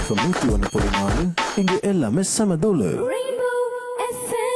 FM நூத்தி ஒன்று புள்ளி நாலு இங்க எல்லாமே செம தூளு Rainbow FM.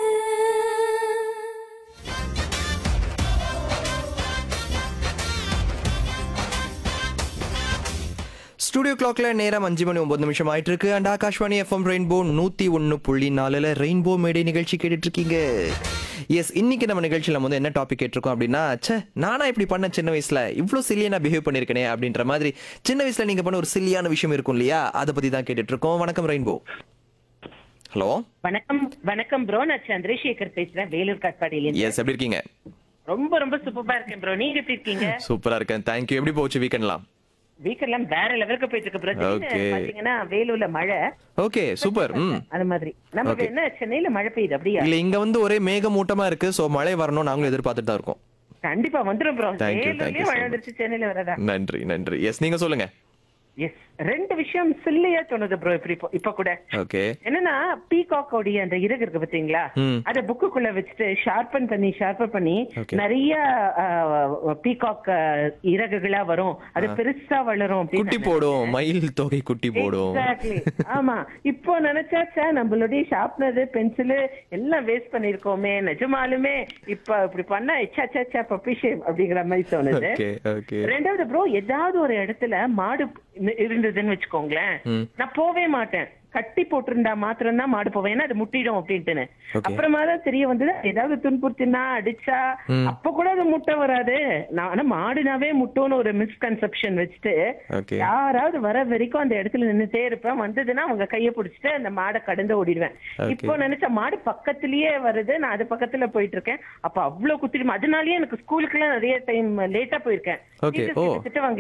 ஸ்டுடியோ கிளாக்ல நேரம் அஞ்சு மணி ஒன்பது நிமிஷம் ஆயிட்டு இருக்கு அண்ட் ஆகாஷ்வாணி எஃப்எம் ரெயின்போ நூத்தி ஒன்னு புள்ளி நாலுல ரெயின்போ மேடை நிகழ்ச்சி கேட்டுட்டு இருக்கீங்க எஸ் இன்னைக்கு நம்ம நிகழ்ச்சியில் நம்ம வந்து என்ன டாபிக் கேட்டிருக்கோம் அப்படின்னா ச்சே நானா இப்படி பண்ண சின்ன வயசுல இவ்வளோ சில்லியா நான் பிஹேவ் பண்ணிருக்கனே அப்படின்ற மாதிரி சின்ன வயசுல நீங்க பண்ண ஒரு சில்லியான விஷயம் இருக்கும் இல்லையா அதை பத்தி தான் கேட்டுட்டு இருக்கோம் வணக்கம் ரெயின்போ ஹலோ வணக்கம் வணக்கம் ப்ரோ நான் சந்திரசேகர் பேசுறேன் வேலூர் காட்பாடியில எஸ் எப்படி இருக்கீங்க ரொம்ப ரொம்ப சூப்பரா இருக்கேன் ப்ரோ நீங்க எப்படி இருக்கீங்க சூப்பரா இருக்கேன் தேங்க்யூ எப்படி போச்சு வீக்கெண்ட்லாம் வீக்கெல்லாம் வேற லெவலுக்கு போயிட்டு இருக்கு ப்ரோ Okay. பாத்தீங்கன்னா வேலூர்ல மழை ஓகே சூப்பர் ம் அது மாதிரி நமக்கு Okay. என்ன சென்னையில மழை பெய்யுது அப்படியா இல்ல இங்க வந்து ஒரே மேகமூட்டமா இருக்கு சோ மழை வரணும் நாங்களும் எதிர்பார்த்துட்டு தான் இருக்கோம் கண்டிப்பா வந்துரும் bro Thank you, thank you வேலூர்லயே so மழை much. வந்துருச்சு சென்னையில வரதா நன்றி நன்றி எஸ் நீங்க சொல்லுங்க எஸ் ரெண்டு விஷயம் சில்லியா தோணுது ப்ரோ இப்ப இப்போ- இப்ப கூட ஓகே என்னன்னா பீகாக் உடைய அந்த இறகு இருக்கு பாத்தீங்களா ம். அத புக்குக்குள்ள வச்சுட்டு ஷார்பன் பண்ணி ஷார்பன் பண்ணி Okay. நிறைய பீகாக் இறகுகளா வரும் அது பெருசா வளரும் அப்படின்னு குட்டி நான் போடும் மயில் தொகை குட்டி போடும் Exactly. ஆமா இப்போ நினைச்சாச்சா நம்மளுடைய ஷார்ப்னர் பென்சில் எல்லாம் வேஸ்ட் பண்ணிருக்கோமே நிஜமாலுமே இப்ப இப்படி பண்ணா எச்சாச்சாச்சா பப்பி ஷேப் அப்படிங்கிற மாதிரி தோணுது ஓகே ஓகே ரெண்டாவது ப்ரோ ஏதாவது ஒரு இடத்துல மாடு இ- இருந்ததுன்னு வச்சுக்கோங்களேன் ம். நான் போவே மாட்டேன் கட்டி போட்டிருந்தா மாத்திரம் தான் மாடு போவேன் ஏன்னா அது முட்டிடும் அப்படின்ட்டுன்னு Okay. அப்புறமா தான் தெரிய வந்தது ஏதாவது துன்புறுத்தினா அடிச்சா அப்ப கூட அது முட்டை வராது நான் ஆனா மாடுனாவே முட்டோன்னு ஒரு மிஸ்கன்செப்ஷன் வச்சுட்டு Okay. யாராவது வர வரைக்கும் அந்த இடத்துல நின்னுட்டே இருப்பேன் வந்ததுன்னா அவங்க கைய பிடிச்சிட்டு அந்த மாடை கடந்து ஓடிடுவேன் Okay. இப்போ நினைச்ச மாடு பக்கத்திலேயே வருது நான் அது பக்கத்துல போயிட்டு இருக்கேன் அப்ப அவ்வளவு குத்திடும் அதனாலயே எனக்கு ஸ்கூலுக்கு எல்லாம் நிறைய டைம் லேட்டா போயிருக்கேன் Okay. Teachers ஓ. கிட்ட திட்டு வாங்கி